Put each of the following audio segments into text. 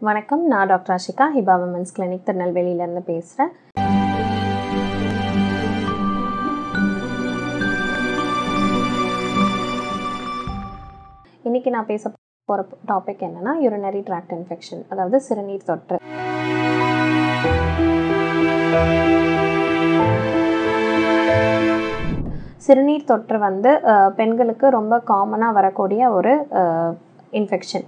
வணக்கம் நான் doctor Ashika Hiba women's clinic திருநெல்வேலியிலேருந்து பேசுகிறேன் இன்றைக்கி நான் பேச போகிற டாபிக் என்னென்னா யூரினரி ட்ராக்ட் இன்ஃபெக்ஷன் அதாவது சிறுநீர் தொற்று சிறுநீர் தொற்று வந்து அஹ், பெண்களுக்கு ரொம்ப காமனாக வரக்கூடிய ஒரு இன்ஃபெக்ஷன்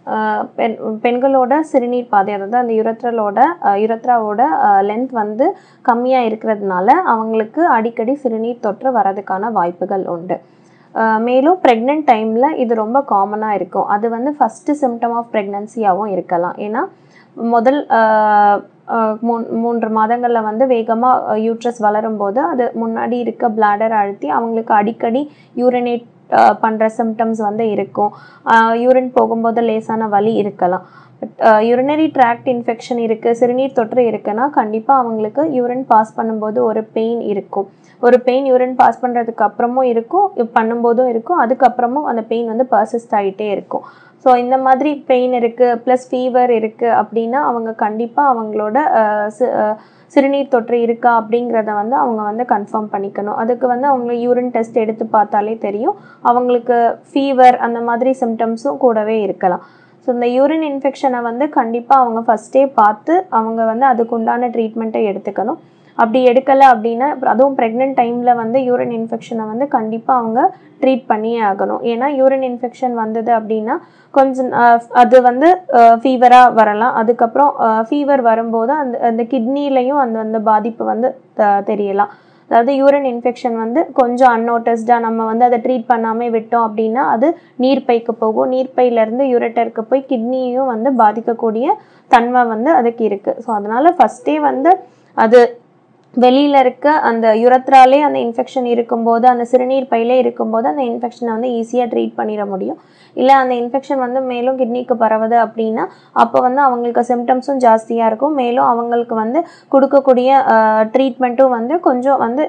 பெண் பெண்களோட சிறுநீர் பாதை அதாவது அந்த யுரத்ரலோட யுரத்ராவோட லென்த் வந்து கம்மியாக இருக்கிறதுனால அவங்களுக்கு அடிக்கடி சிறுநீர் தொற்று வரதுக்கான வாய்ப்புகள் உண்டு அஹ் மேலும் ப்ரெக்னென்ட் டைமில் இது ரொம்ப காமனாக இருக்கும் அது வந்து ஃபஸ்ட்டு சிம்டம் ஆஃப் ப்ரெக்னன்சியாகவும் இருக்கலாம் ஏன்னா முதல் அஹ், அஹ், மூன் மூன்று மாதங்களில் வந்து வேகமாக யூட்ரஸ் வளரும்போது அது முன்னாடி இருக்க bladder அழுத்தி அவங்களுக்கு அடிக்கடி யூரினேட் பண்ணுற சிம்டம்ஸ் வந்து இருக்கும் யூரின் போகும்போது லேசான வலி இருக்கலாம் பட் யூரினரி ட்ராக்ட் இன்ஃபெக்ஷன் இருக்குது சிறுநீர் தொற்று இருக்குன்னா கண்டிப்பாக அவங்களுக்கு யூரின் பாஸ் பண்ணும்போது ஒரு பெயின் இருக்கும் ஒரு பெயின் யூரின் பாஸ் பண்ணுறதுக்கு அப்புறமும் இருக்கும் இப் பண்ணும்போதும் இருக்கும் அதுக்கப்புறமும் அந்த பெயின் வந்து பர்சிஸ்ட் ஆகிட்டே இருக்கும் ஸோ இந்த மாதிரி பெயின் இருக்குது ப்ளஸ் ஃபீவர் இருக்குது அப்படின்னா அவங்க கண்டிப்பாக அவங்களோட அஹ், சி- அஹ், சிறுநீர் தொற்று இருக்கா அப்படிங்கிறத வந்து அவங்க வந்து கன்ஃபார்ம் பண்ணிக்கணும் அதுக்கு வந்து அவங்க யூரின் டெஸ்ட் எடுத்து பார்த்தாலே தெரியும் அவங்களுக்கு ஃபீவர் அந்த மாதிரி சிம்டம்ஸும் கூடவே இருக்கலாம் ஸோ இந்த யூரின் இன்ஃபெக்ஷனை வந்து கண்டிப்பாக அவங்க ஃபஸ்ட்டே பார்த்து அவங்க வந்து அதுக்கு உண்டான ட்ரீட்மெண்ட்டை எடுத்துக்கணும் அப்படி எடுக்கலை அப்படின்னா அப்புறம் அதுவும் ப்ரெக்னென்ட் டைமில் வந்து யூரின் இன்ஃபெக்ஷனை வந்து கண்டிப்பாக அவங்க ட்ரீட் பண்ணியே ஆகணும் ஏன்னா யூரின் இன்ஃபெக்ஷன் வந்தது அப்படின்னா கொஞ்சம் அஹ், அது வந்து ஃபீவராக வரலாம் அதுக்கப்புறம் ஃபீவர் வரும்போது அந்த அந்த கிட்னிலையும் அந்த அந்த பாதிப்பு வந்து த- தெரியலாம் அதாவது யூரின் இன்ஃபெக்ஷன் வந்து கொஞ்சம் அன்னோட்டஸ்டாக நம்ம வந்து அதை ட்ரீட் பண்ணாமல் விட்டோம் அப்படின்னா அது நீர்ப்பைக்கு போகும் நீர்ப்பையிலேருந்து யூரட்டருக்கு போய் கிட்னியும் வந்து பாதிக்கக்கூடிய தன்மை வந்து அதுக்கு இருக்குது ஸோ அதனால் ஃபஸ்ட்டே வந்து அது வெளியில் இருக்க அந்த யுரத்ராலே அந்த இன்ஃபெக்ஷன் இருக்கும்போது அந்த சிறுநீர் பையிலே இருக்கும்போது அந்த இன்ஃபெக்ஷனை வந்து ஈஸியாக ட்ரீட் பண்ணிட முடியும் இல்லை அந்த இன்ஃபெக்ஷன் வந்து மேலும் கிட்னிக்கு பரவுது அப்படின்னா அப்போ வந்து அவங்களுக்கு சிம்டம்ஸும் ஜாஸ்தியாக இருக்கும் மேலும் அவங்களுக்கு வந்து கொடுக்கக்கூடிய ட்ரீட்மெண்ட்டும் வந்து கொஞ்சம் வந்து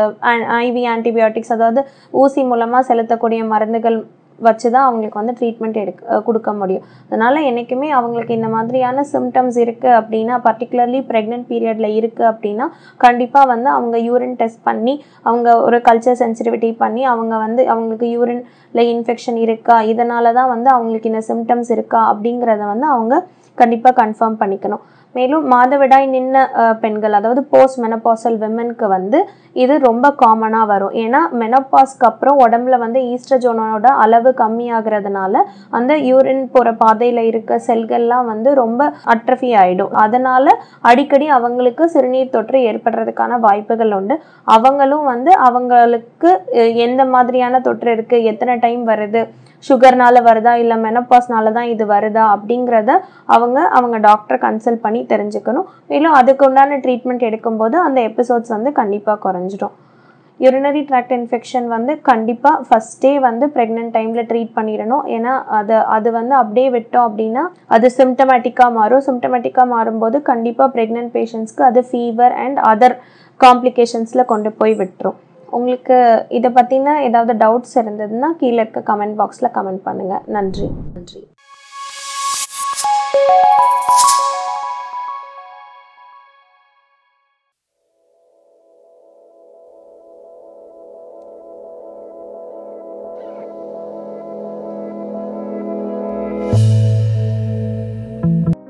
ஐவி ஆன்டிபயோட்டிக்ஸ் அதாவது ஊசி மூலமாக செலுத்தக்கூடிய மருந்துகள் வச்சு தான் அவங்களுக்கு வந்து ட்ரீட்மெண்ட் எடுக்க அஹ் கொடுக்க முடியும் அதனால் என்றைக்குமே அவங்களுக்கு இந்த மாதிரியான சிம்டம்ஸ் இருக்குது அப்படின்னா பர்டிகுலர்லி ப்ரெக்னென்ட் பீரியடில் இருக்குது அப்படின்னா கண்டிப்பாக வந்து அவங்க யூரின் டெஸ்ட் பண்ணி அவங்க ஒரு கல்ச்சர் சென்சிட்டிவிட்டி பண்ணி அவங்க வந்து அவங்களுக்கு யூரின்ல இன்ஃபெக்ஷன் இருக்கா இதனால தான் வந்து அவங்களுக்கு இந்த சிம்டம்ஸ் இருக்கா அப்படிங்கிறத வந்து அவங்க கண்டிப்பாக கன்ஃபார்ம் பண்ணிக்கணும் மேலும் மாதவிடாய் நின்ன அஹ், பெண்கள் அதாவது போஸ்ட் மெனப்பாசல் விமனுக்கு வந்து இது ரொம்ப காமனாக வரும் ஏன்னா மெனப்பாஸ்க்கு அப்புறம் உடம்புல வந்து ஈஸ்ட்ரஜோனோட அளவு கம்மியாகிறதுனால அந்த யூரின் போகிற பாதையில் இருக்க செல்கள்லாம் வந்து ரொம்ப அட்ரஃபி ஆகிடும் அதனால அடிக்கடி அவங்களுக்கு சிறுநீர் தொற்று ஏற்படுறதுக்கான வாய்ப்புகள் உண்டு அவங்களும் வந்து அவங்களுக்கு அஹ், எந்த மாதிரியான தொற்று இருக்குது எத்தனை டைம் வருது சுகர்னால வருதா இல்லை மெனப்பாஸ்னால தான் இது வருதா அப்படிங்கிறத அவங்க அவங்க டாக்டரை கன்சல்ட் பண்ணி தெரிஞ்சுக்கணும் மேலும் அதுக்கு உண்டான ட்ரீட்மெண்ட் எடுக்கும்போது அந்த எபிசோட்ஸ் வந்து கண்டிப்பாக குறைஞ்சிடும் யூரினரி ட்ராக்ட் இன்ஃபெக்ஷன் வந்து கண்டிப்பாக ஃபஸ்ட்டே வந்து ப்ரெக்னென்ட் டைமில் ட்ரீட் பண்ணிடணும் ஏன்னா அது அது வந்து அப்படியே விட்டோம் அப்படின்னா அது சிம்டமேட்டிக்காக மாறும் சிம்டமேட்டிக்காக மாறும்போது கண்டிப்பாக ப்ரெக்னென்ட் பேஷண்ட்ஸ்க்கு அது ஃபீவர் அண்ட் அதர் காம்ப்ளிகேஷன்ஸில் கொண்டு போய் விட்டுரும் உங்களுக்கு இதை பற்றின ஏதாவது டவுட்ஸ் இருந்ததுன்னா கீழே இருக்க கமெண்ட் பாக்ஸில் கமெண்ட் பண்ணுங்கள் நன்றி நன்றி